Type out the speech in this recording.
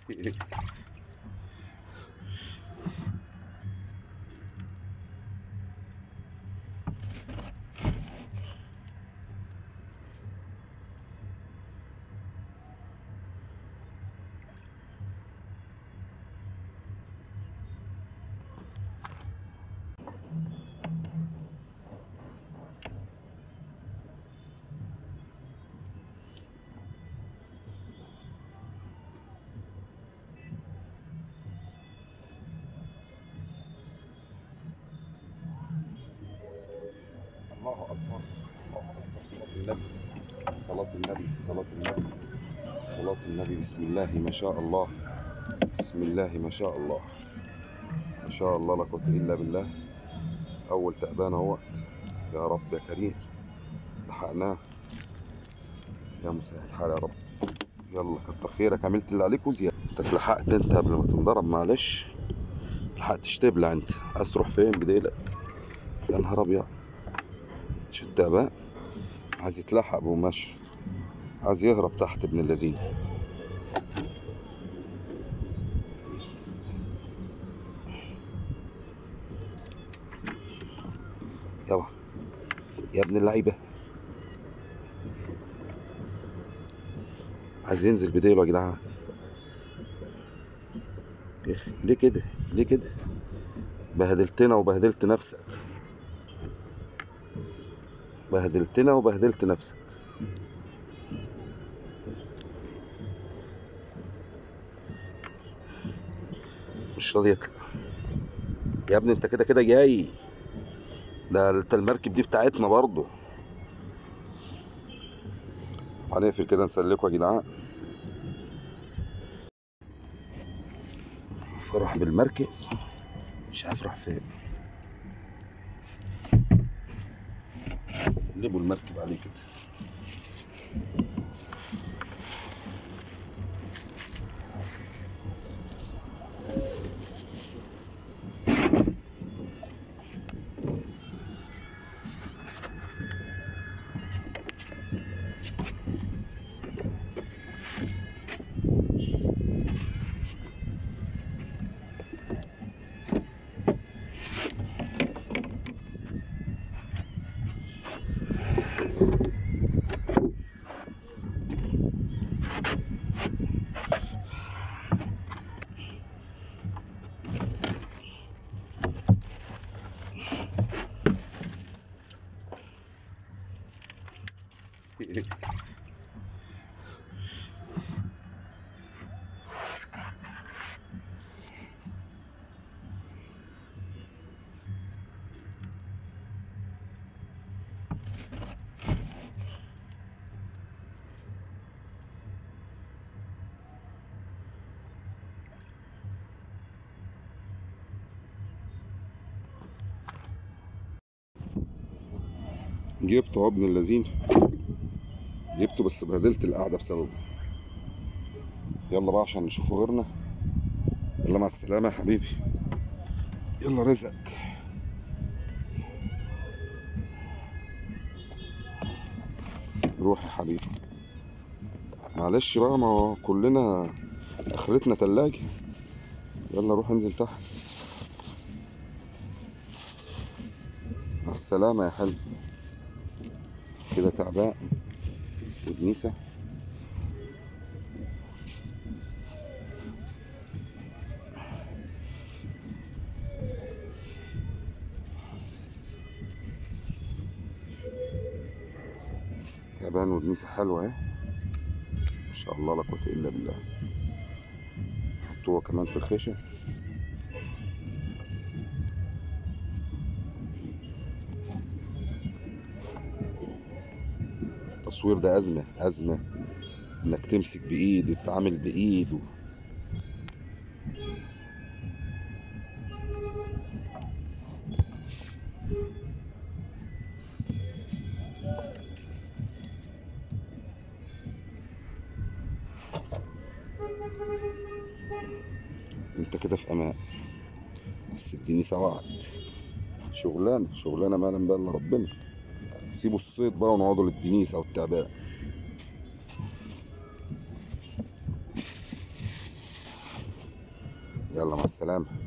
الله أكبر الله أكبر صلاة النبي صلاة النبي صلاة النبي صلاة النبي بسم الله ما شاء الله بسم الله ما شاء الله ما شاء الله لا قوة إلا بالله أول تعبان اهوت يا رب يا كريم لحقناه يا مسهل الحال يا رب يلا كتر خيرك عملت اللي عليك وزيادة انت اتلحقت انت قبل ما تنضرب معلش لحقتش تبلع انت عايز تروح فين بديلك يا نهار ابيض شو التعبان عايز يتلحق بقماش عايز يهرب تحت ابن اللذين يابا يا ابن اللعيبة عايز ينزل بديله يا جدعان يا اخي ليه كده ليه كده بهدلتنا وبهدلت نفسك بهدلتنا وبهدلت نفسك مش راضي يطلع يا ابني انت كده كده جاي ده انت المركب دي بتاعتنا برضه هنقفل كده نسلكوا يا جدعان فرح بالمركب مش عارف راح فين قلبوا المركب عليه كده جبته اهو ابن اللذين جبته بس بهدلت القعدة بسببه يلا بقى عشان نشوفه غيرنا يلا مع السلامة يا حبيبي يلا رزقك روح يا حبيبي معلش بقى ما هو كلنا اخرتنا تلاجة يلا روح انزل تحت مع السلامة يا حلو كده تعبان ودنيسة تعبان ودنيسة حلوة اهي ما شاء الله لا قوة إلا بالله حطوها كمان في الخيشة التصوير ده أزمة أزمة إنك تمسك بإيد وتتعامل بإيد و... انت كده في امان بس اديني سواعد شغلانه شغلانه ما لم بقى الا ربنا سيبوا الصيد بقى ونقعدوا للدنيس او التعبان يلا مع السلامة